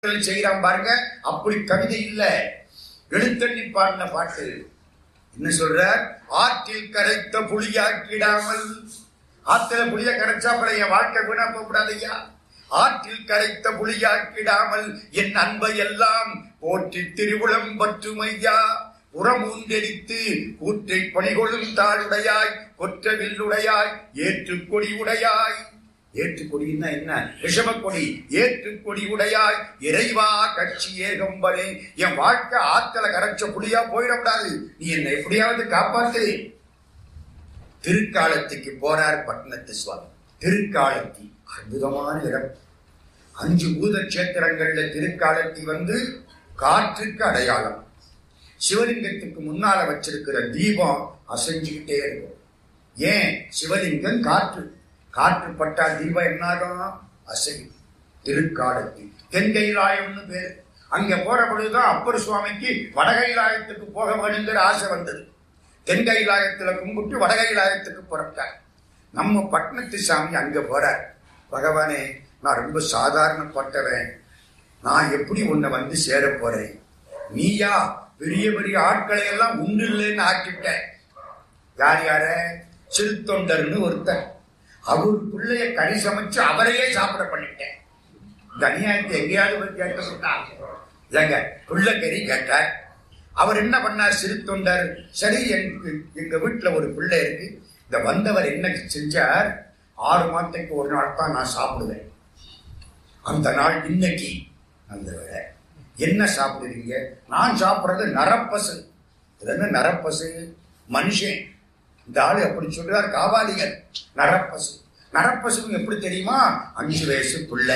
செய்யறான் பாருங்க அப்படி கவிதை இல்ல எழுத்தண்ணி பாடின பாட்டு என்ன சொல்ற ஆற்றில் கரைத்த புளியாக்கிடாமல் ஆத்துல புளிய கரைச்சா அப்புறம் என் வாழ்க்கை வீணா போகக்கூடாதையா ஆற்றில் கரைத்த புளியாக்கிடாமல் என் அன்பை எல்லாம் போற்றி திருவுளம் பற்றுமையா புறமூந்தெரித்து கூற்றை பணிகொள்ளும் தாளுடையாய் கொற்ற வில்லுடையாய் ஏற்று கொடி உடையாய் ஏற்றுக்கொடின்னா என்ன ரிஷபக்கொடி ஏற்றுக்கொடி உடையாய் இறைவா கட்சி ஏகம்பனே என் வாழ்க்கை ஆத்தல கரைச்ச புலியா போயிடக்கூடாது நீ என்னை எப்படியாவது காப்பாத்து திருக்காலத்துக்கு போறார் பட்டணத்து சுவாமி திருக்காலத்தி அற்புதமான இடம் அஞ்சு பூத கஷேத்திரங்கள்ல திருக்காலத்தி வந்து காற்றுக்கு அடையாளம் சிவலிங்கத்துக்கு முன்னால வச்சிருக்கிற தீபம் அசைஞ்சுக்கிட்டே இருக்கும் ஏன் சிவலிங்கம் காற்று காற்று பட்டா தீபம் என்னாகும் அசையும் திருக்காலத்தி தென்கைலாயம்னு பேரு அங்க போற பொழுதுதான் அப்பர் சுவாமிக்கு வடகைலாயத்துக்கு போக வேணுங்கிற ஆசை வந்தது தென்கைலாயத்துல கும்பிட்டு வடகைலாயத்துக்கு புறப்பட்டார் நம்ம பட்டணத்து சாமி அங்க போறார் பகவானே நான் ரொம்ப சாதாரணப்பட்டவன் நான் எப்படி உன்னை வந்து சேர போறேன் நீயா பெரிய பெரிய ஆட்களை எல்லாம் உண்டு இல்லைன்னு ஆக்கிட்டேன் யார் யார சிறுத்தொண்டர்னு ஒருத்தர் அவர் பிள்ளைய கறி சமைச்சு அவரையே சாப்பிட பண்ணிட்டேன் இந்த அநியாயத்தை எங்கேயாவது போய் கேட்கப்பட்டா இல்லைங்க பிள்ளை கறி கேட்டார் அவர் என்ன பண்ணார் சிறுத்தொண்டர் சரி எங்க எங்க வீட்டுல ஒரு பிள்ளை இருக்கு இந்த வந்தவர் என்ன செஞ்சார் ஆறு மாதத்துக்கு ஒரு நாள் தான் நான் சாப்பிடுவேன் அந்த நாள் இன்னைக்கு அந்த வேலை என்ன சாப்பிடுறீங்க நான் சாப்பிடுறது நரப்பசு இது என்ன நரப்பசு மனுஷன் இந்த ஆளு எப்படி சொல்றார் காவாலிகள் நரப்பசு நரப்பசுக்கு எப்படி தெரியுமா அஞ்சு வயசு பிள்ளை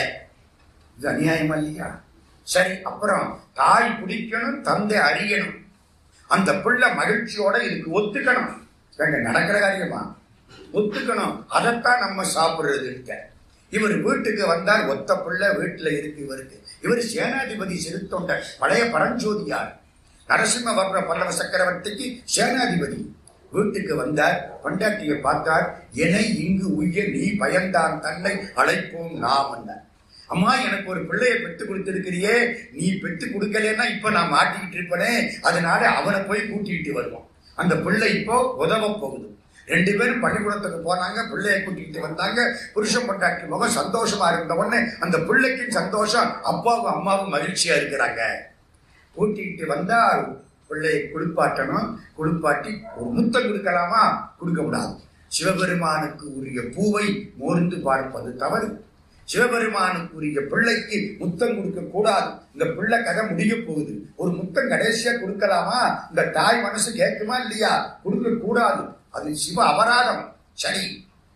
இது அநியாயமா இல்லையா சரி அப்புறம் தாய் பிடிக்கணும் தந்தை அறியணும் அந்த பிள்ளை மகிழ்ச்சியோட இதுக்கு ஒத்துக்கணும் எங்க நடக்கிற காரியமா ஒத்துக்கணும் அதைத்தான் நம்ம சாப்பிடுறது இருக்க இவர் வீட்டுக்கு வந்தால் ஒத்த பிள்ளை வீட்டுல இருக்கு இவருக்கு இவர் சேனாதிபதி சிறுத்தொண்டர் பழைய பரஞ்சோதியார் நரசிம்ம வர்ற பல்லவ சக்கரவர்த்திக்கு சேனாதிபதி வீட்டுக்கு வந்தார் பொண்டாட்டியை பார்த்தார் என இங்கு உய்ய நீ பயந்தான் தன்னை அழைப்போம் நாம் என்ன அம்மா எனக்கு ஒரு பிள்ளையை பெற்று கொடுத்திருக்கிறியே நீ பெற்று கொடுக்கலன்னா இப்ப நான் மாட்டிக்கிட்டு இருப்பனே அதனால அவனை போய் கூட்டிட்டு வருவோம் அந்த பிள்ளை இப்போ உதவ போகுது ரெண்டு பேரும் பள்ளிக்கூடத்துக்கு போனாங்க பிள்ளையை கூட்டிட்டு வந்தாங்க புருஷன் பொண்டாட்டி முகம் சந்தோஷமா இருந்த உடனே அந்த பிள்ளைக்கும் சந்தோஷம் அப்பாவும் அம்மாவும் மகிழ்ச்சியா இருக்கிறாங்க கூட்டிட்டு வந்தா பிள்ளையை குளிப்பாட்டணும் குளிப்பாட்டி ஒரு முத்தம் கொடுக்கலாமா கொடுக்க கூடாது சிவபெருமானுக்கு உரிய பூவை மோர்ந்து பார்ப்பது தவறு சிவபெருமானுக்கு உரிய பிள்ளைக்கு முத்தம் கொடுக்க கூடாது இந்த பிள்ளை கதை முடிய போகுது ஒரு முத்தம் கடைசியா கொடுக்கலாமா இந்த தாய் மனசு கேட்குமா இல்லையா கொடுக்க கூடாது அது சிவ அபராதம் சரி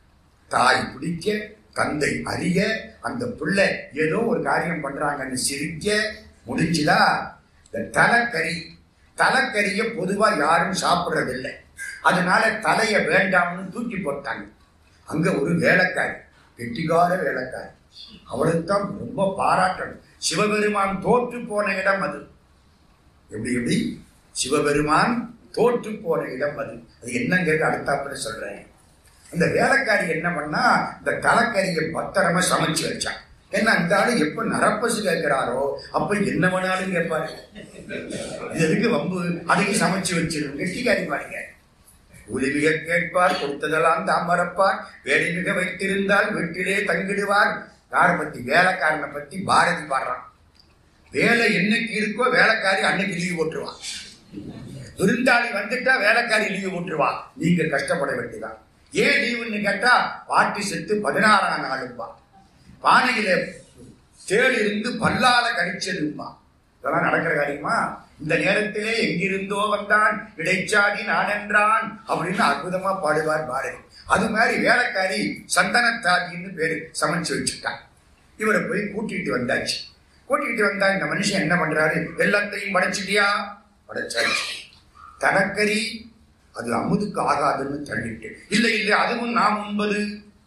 தாய் பிடிக்க தந்தை அறிய அந்த பிள்ளை ஏதோ ஒரு காரியம் பண்றாங்கன்னு சிரிக்க முடிஞ்சுதா இந்த தலைக்கறி தலைக்கறிய பொதுவா யாரும் சாப்பிடுறதில்லை அதனால தலைய வேண்டாம்னு தூக்கி போட்டாங்க அங்க ஒரு வேலைக்காரி கெட்டிகார வேலைக்காரி அவளுக்கு தான் ரொம்ப பாராட்டணும் சிவபெருமான் தோற்று போன இடம் அது எப்படி எப்படி சிவபெருமான் தோற்று போன இடம் அது அது என்னங்கிறது அடுத்தாப்புல சொல்றேன் அந்த வேலைக்காரி என்ன பண்ணா இந்த தலைக்கறியை பத்திரமா சமைச்சு வச்சான் ஏன்னா இந்த ஆளு எப்ப நரப்பசு கேட்கிறாரோ அப்ப என்ன வேணாலும் கேட்பாரு இது எதுக்கு வம்பு அதுக்கு சமைச்சு வச்சிடும் கெட்டிக்காரி பாருங்க உதவிக கேட்பார் கொடுத்ததெல்லாம் தாம் மறப்பார் வேலை மிக வைத்திருந்தால் வீட்டிலே தங்கிடுவார் யாரை பத்தி வேலைக்காரனை பத்தி பாரதி பாடுறான் வேலை என்னைக்கு இருக்கோ வேலைக்காரி அன்னைக்கு லீவ் போட்டுருவான் விருந்தாளி வந்துட்டா வேலைக்காரி லீவு போட்டுருவா நீங்க கஷ்டப்பட வேண்டியதான் ஏன் லீவுன்னு கேட்டா பாட்டி செத்து பதினாறாம் நாளும்பா பானையில தேள் இருந்து பல்லால கடிச்சதும்பா இதெல்லாம் நடக்கிற காரியமா இந்த நேரத்திலே எங்கிருந்தோ வந்தான் இடைச்சாதி நானென்றான் அப்படின்னு அற்புதமா பாடுவார் பாரதி அது மாதிரி வேலைக்காரி சந்தனத்தாதின்னு பேரு சமைச்சு வச்சுட்டான் இவரை போய் கூட்டிட்டு வந்தாச்சு கூட்டிட்டு வந்தா இந்த மனுஷன் என்ன பண்றாரு எல்லாத்தையும் படைச்சிட்டியா படைச்சாச்சு தனக்கறி அது அமுதுக்கு ஆகாதுன்னு தள்ளிட்டு இல்லை இல்லை அதுவும் நாம் உண்பது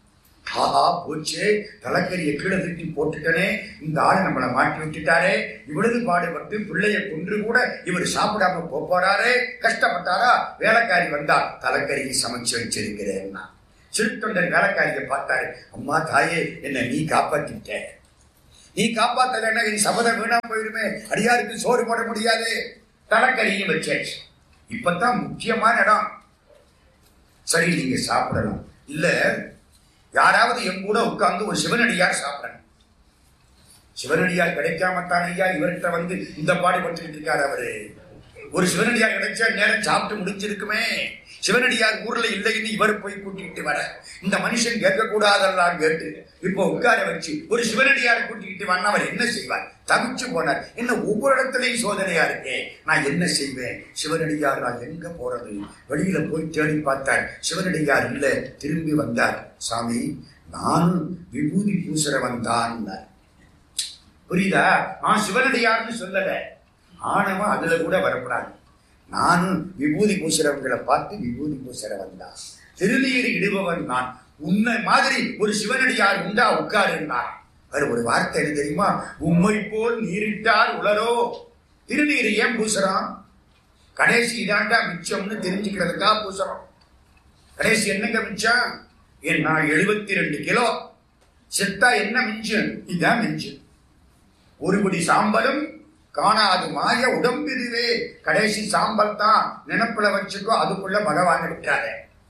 ஆஹா போச்சே தலைக்கறியை கீழே தூக்கி போட்டுட்டனே இந்த ஆளு நம்மளை மாட்டி விட்டுட்டாரே இவ்வளவு பாடுபட்டு பிள்ளைய கொன்று கூட இவர் சாப்பிடாம போறாரே கஷ்டப்பட்டாரா வேலைக்காரி வந்தா தலைக்கறியை சமைச்சு வச்சிருக்கிறேன்னா சிறுத்தொண்டர் வேலைக்காரியை பார்த்தாரு அம்மா தாயே என்ன நீ காப்பாத்திட்ட நீ காப்பாத்தலைன்னா என் சபதம் வீணா போயிருமே அடியாருக்கு சோறு போட முடியாது தலைக்கறியும் வச்சாச்சு இப்பதான் முக்கியமான இடம் சரி நீங்க சாப்பிடலாம் இல்ல யாராவது என் கூட உட்கார்ந்து ஒரு சிவனடியார் சாப்பிடணும் சிவனடியார் கிடைக்காமத்தான் ஐயா இவர்கிட்ட வந்து இந்த பாடுபட்டு இருக்காரு அவரு ஒரு சிவனடியார் கிடைச்சா நேரம் சாப்பிட்டு முடிஞ்சிருக்குமே சிவனடியார் ஊர்ல இல்லைன்னு இவர் போய் கூட்டிகிட்டு வர இந்த மனுஷன் கேட்க கூடாதெல்லாம் கேட்டு இப்போ உட்கார வச்சு ஒரு சிவனடியாரை கூட்டிக்கிட்டு வந்தா அவர் என்ன செய்வார் தவிச்சு போனார் என்ன ஒவ்வொரு இடத்துலயும் சோதனையா இருக்கே நான் என்ன செய்வேன் சிவனடியார் நான் எங்க போறது வெளியில போய் தேடி பார்த்தார் சிவனடியார் இல்ல திரும்பி வந்தார் சாமி நானும் விபூதி பூசுறவன் தான் புரியுதா நான் சிவனடியார்னு சொல்லல ஆணவம் அதுல கூட வரக்கூடாது நானும் விபூதி பூசுறவங்களை பார்த்து விபூதி பூசுறவன் தான் திருநீர் இடுபவன் நான் உன்னை மாதிரி ஒரு சிவனடியார் உண்டா உட்காருன்னார் அவர் ஒரு வார்த்தை என்ன தெரியுமா உம்மை போல் நீரிட்டார் உளரோ திருநீர் ஏன் பூசுறான் கடைசி இதாண்டா மிச்சம்னு தெரிஞ்சுக்கிறதுக்கா பூசுறோம் கடைசி என்னங்க மிச்சம் என் நான் எழுபத்தி ரெண்டு கிலோ செத்தா என்ன மிஞ்சம் இதான் மிஞ்சம் ஒரு படி சாம்பலும் காணாது மாய உடம்பிதுவே கடைசி சாம்பல் தான் நினப்புல வச்சுக்கோ அதுக்குள்ள பகவான் விட்டாத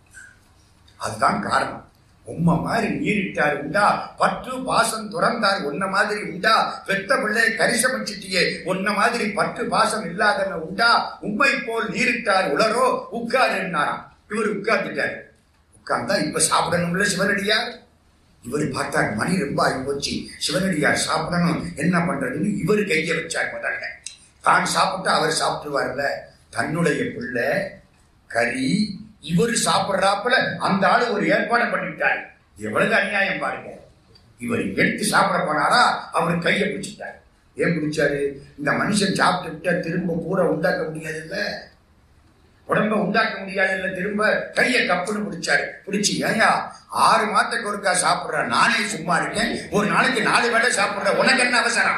அதுதான் காரணம் உம்ம மாதிரி நீரிட்டார் உண்டா பற்று பாசம் துறந்தார் உன்ன மாதிரி உண்டா பெத்த பிள்ளை கரிசமிச்சிட்டியே உன்ன மாதிரி பற்று பாசம் இல்லாதவன் உண்டா உண்மை போல் நீரிட்டார் உளரோ உட்காருன்னாராம் இவர் உட்கார்ந்துட்டார் உட்கார்ந்தா இப்ப சாப்பிடணும்ல சிவனடியார் இவர் பார்த்தார் மணி ரொம்ப ஆகி போச்சு சிவனடியார் சாப்பிடணும் என்ன பண்றதுன்னு இவர் கைய வச்சார் முதல்ல தான் சாப்பிட்டா அவர் சாப்பிட்டுவார்ல தன்னுடைய பிள்ளை கறி இவர் சாப்பிடுறாப்புல அந்த ஆளு ஒரு ஏற்பாடு பண்ணிவிட்டார் எவ்வளவு அநியாயம் பாருங்க இவர் எடுத்து சாப்பிட போனாரா அவர் கையை பிடிச்சிட்டார் ஏன் பிடிச்சாரு இந்த மனுஷன் சாப்பிட்டு விட்டா திரும்ப பூரா உண்டாக்க முடியாதுல்ல உடம்ப உண்டாக்க முடியாது இல்ல திரும்ப கைய கப்புன்னு பிடிச்சாரு பிடிச்சி ஏயா ஆறு மாதத்துக்கு ஒருக்கா சாப்பிடுற நானே சும்மா இருக்கேன் ஒரு நாளைக்கு நாலு வேளை சாப்பிடுற உனக்கு என்ன அவசரம்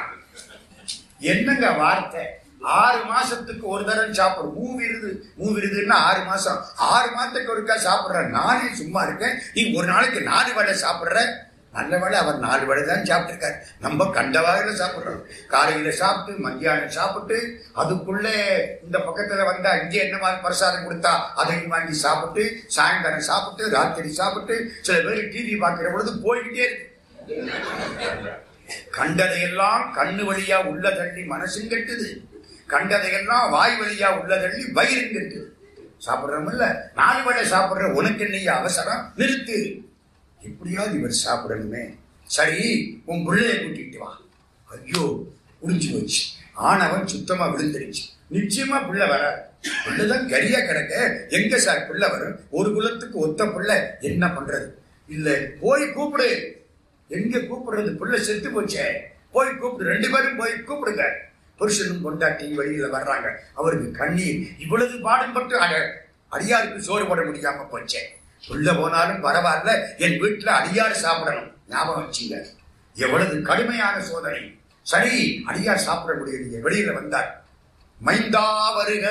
என்னங்க வார்த்தை ஆறு மாசத்துக்கு ஒரு தரம் சாப்பிடும் மூவிருது மூவிருதுன்னா ஆறு மாசம் ஆறு மாதத்துக்கு ஒருக்கா சாப்பிடுற நானே சும்மா இருக்கேன் நீ ஒரு நாளைக்கு நாலு வேளை சாப்பிடுற நல்ல வேளை அவர் நாலு வேளை தான் சாப்பிட்டிருக்காரு நம்ம கண்ட வகையில சாப்பிடுறோம் காலையில சாப்பிட்டு மத்தியானம் சாப்பிட்டு அதுக்குள்ளே இந்த பக்கத்துல வந்தா இங்கே என்ன மாதிரி பிரசாதம் கொடுத்தா அதையும் வாங்கி சாப்பிட்டு சாயங்காலம் சாப்பிட்டு ராத்திரி சாப்பிட்டு சில பேர் டிவி பார்க்கிற பொழுது போய்கிட்டே இருக்கு கண்டதையெல்லாம் கண்ணு வழியா உள்ள தள்ளி மனசும் கெட்டுது கண்டதையெல்லாம் வாய் வழியா உள்ள தள்ளி வயிறும் கெட்டுது சாப்பிடுறோம் இல்ல நாலு வேளை சாப்பிடுற உனக்கு என்னைய அவசரம் நிறுத்து எப்படியாவது இவர் சாப்பிடணுமே சரி உன் பிள்ளைய கூட்டிட்டு வா ஐயோ முடிஞ்சு போச்சு ஆனவன் சுத்தமா விழுந்துருச்சு நிச்சயமா பிள்ளை வராது பிள்ளைதான் கரியா கிடக்க எங்க சார் பிள்ளை வரும் ஒரு குலத்துக்கு ஒத்த பிள்ளை என்ன பண்றது இல்ல போய் கூப்பிடு எங்க கூப்பிடுறது பிள்ளை செத்து போச்சே போய் கூப்பிடு ரெண்டு பேரும் போய் கூப்பிடுங்க புருஷனும் கொண்டாட்டி வெளியில வர்றாங்க அவருக்கு கண்ணீர் இவ்வளவு பாடுபட்டு அட அடியாருக்கு சோறு போட முடியாம போச்சே உள்ள போனாலும் பரவாயில்ல என் வீட்டுல அடியார் சாப்பிடணும் ஞாபகம் வச்சுங்க எவ்வளவு கடுமையான சோதனை சரி அடியார் சாப்பிட முடியலையே வெளியில வந்தார் மைந்தா வருக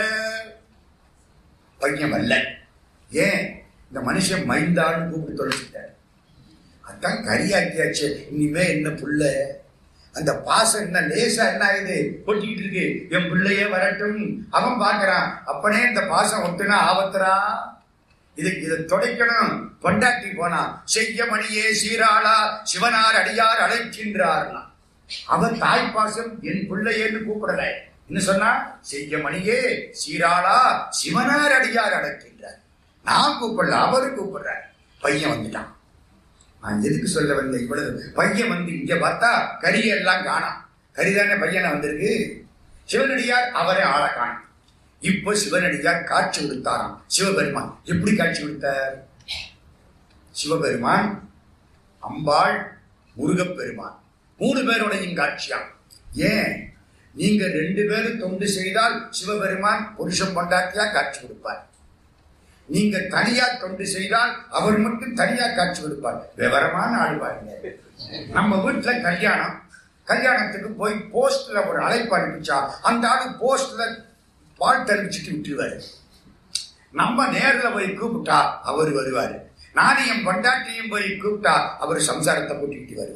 பையன் வரல ஏன் இந்த மனுஷன் மைந்தான்னு கூப்பிட்டு தொலைச்சிட்டார் அதான் கரியாக்கியாச்சு இனிமே என்ன புள்ள அந்த பாசம் என்ன லேசா என்ன ஆகுது கொட்டிக்கிட்டு இருக்கு என் பிள்ளையே வரட்டும் அவன் பார்க்கறான் அப்பனே இந்த பாசம் ஒட்டுனா ஆபத்துறா இதுக்கு இதை துடைக்கணும் கொண்டாட்டி போனா செய்ய மணியே சீராளா சிவனார் அடியார் அழைக்கின்றார்னா அவன் தாய் பாசம் என் பிள்ளையேன்னு கூப்பிடல என்ன சொன்னா செய்ய மணியே சீராளா சிவனார் அடியார் அழைக்கின்றார் நான் கூப்பிடல அவரு கூப்பிடுறார் பையன் வந்துட்டான் நான் எதுக்கு சொல்ல வந்த இவ்வளவு பையன் வந்து இங்க பார்த்தா கரியெல்லாம் காணாம் கரிதானே பையனை வந்திருக்கு சிவனடியார் அவரை ஆள காணும் இப்போ சிவனடியார் காட்சி கொடுத்தாராம் சிவபெருமான் எப்படி காட்சி கொடுத்தார் சிவபெருமான் அம்பாள் முருகப்பெருமான் மூணு பேருடையும் காட்சியாம் ஏன் நீங்க ரெண்டு பேரும் தொண்டு செய்தால் சிவபெருமான் புருஷன் பொண்டாட்டியா காட்சி கொடுப்பார் நீங்க தனியா தொண்டு செய்தால் அவர் மட்டும் தனியா காட்சி கொடுப்பார் விவரமான ஆள் பாருங்க நம்ம வீட்டுல கல்யாணம் கல்யாணத்துக்கு போய் போஸ்ட்ல ஒரு அழைப்பு அனுப்பிச்சா அந்த ஆளு போஸ்ட்ல பால் தெரிவிச்சுட்டு விட்டுருவாரு நம்ம நேர்ல போய் கூப்பிட்டா அவர் வருவாரு நானும் என் பொண்டாட்டியும் போய் கூப்பிட்டா அவர் சம்சாரத்தை கூட்டிக்கிட்டு வருவாரு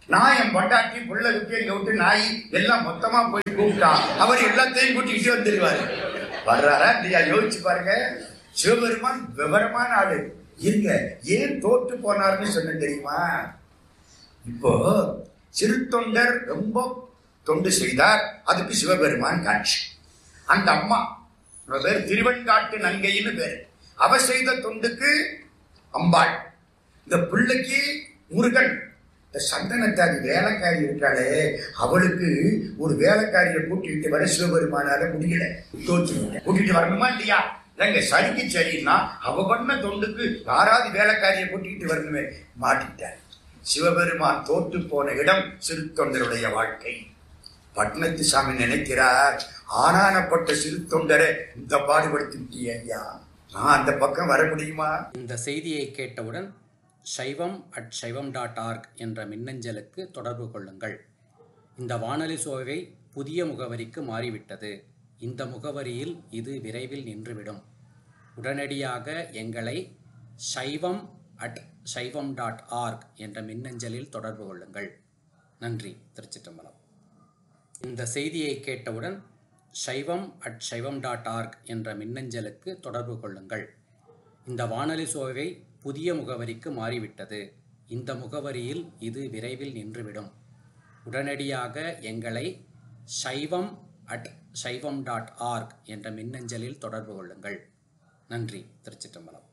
நான் என் பொண்டாட்டி புள்ள குட்டி எங்க விட்டு நாய் எல்லாம் மொத்தமா போய் கூப்பிட்டா அவர் எல்லாத்தையும் கூட்டிக்கிட்டு வந்துருவாரு வர்றாரா இல்லையா யோசிச்சு பாருங்க சிவபெருமான் விவரமான ஆளு இருங்க ஏன் தோற்று போனார்னு சொன்ன தெரியுமா இப்போ சிறு தொண்டர் ரொம்ப தொண்டு செய்தார் அதுக்கு சிவபெருமான் காட்சி அந்த அம்மா அவ பேர் திருவெண்காட்டு நங்கைன்னு பேரு அவ செய்த தொண்டுக்கு அம்பாள் இந்த பிள்ளைக்கு முருகன் இந்த சந்தனத்தாரி வேலைக்காரி இருக்காளே அவளுக்கு ஒரு வேலைக்காரியை கூட்டிட்டு வர சிவபெருமானால முடியல தோச்சு கூட்டிட்டு வரணுமா இல்லையா எங்க சரிக்கு சரின்னா அவ பண்ண தொண்டுக்கு யாராவது வேலைக்காரியை கூட்டிட்டு வரணுமே மாட்டிட்டார் சிவபெருமான் தோற்று போன இடம் சிறு தொண்டருடைய வாழ்க்கை பட்னத்து சாமி நினைக்கிறார் ஆனானப்பட்ட சிறு தொண்டரை இந்த பாடுபடுத்தி ஐயா நான் அந்த பக்கம் வர முடியுமா இந்த செய்தியை கேட்டவுடன் சைவம் அட் சைவம் டாட் ஆர்க் என்ற மின்னஞ்சலுக்கு தொடர்பு கொள்ளுங்கள் இந்த வானொலி சோவை புதிய முகவரிக்கு மாறிவிட்டது இந்த முகவரியில் இது விரைவில் நின்றுவிடும் உடனடியாக எங்களை சைவம் அட் சைவம் டாட் ஆர்க் என்ற மின்னஞ்சலில் தொடர்பு கொள்ளுங்கள் நன்றி திருச்சிற்றம்பலம் இந்த செய்தியை கேட்டவுடன் சைவம் அட் சைவம் டாட் ஆர்க் என்ற மின்னஞ்சலுக்கு தொடர்பு கொள்ளுங்கள் இந்த வானொலி சோவை புதிய முகவரிக்கு மாறிவிட்டது இந்த முகவரியில் இது விரைவில் நின்றுவிடும் உடனடியாக எங்களை சைவம் அட் சைவம் டாட் ஆர்க் என்ற மின்னஞ்சலில் தொடர்பு கொள்ளுங்கள் நன்றி திருச்சிற்றம்பலம்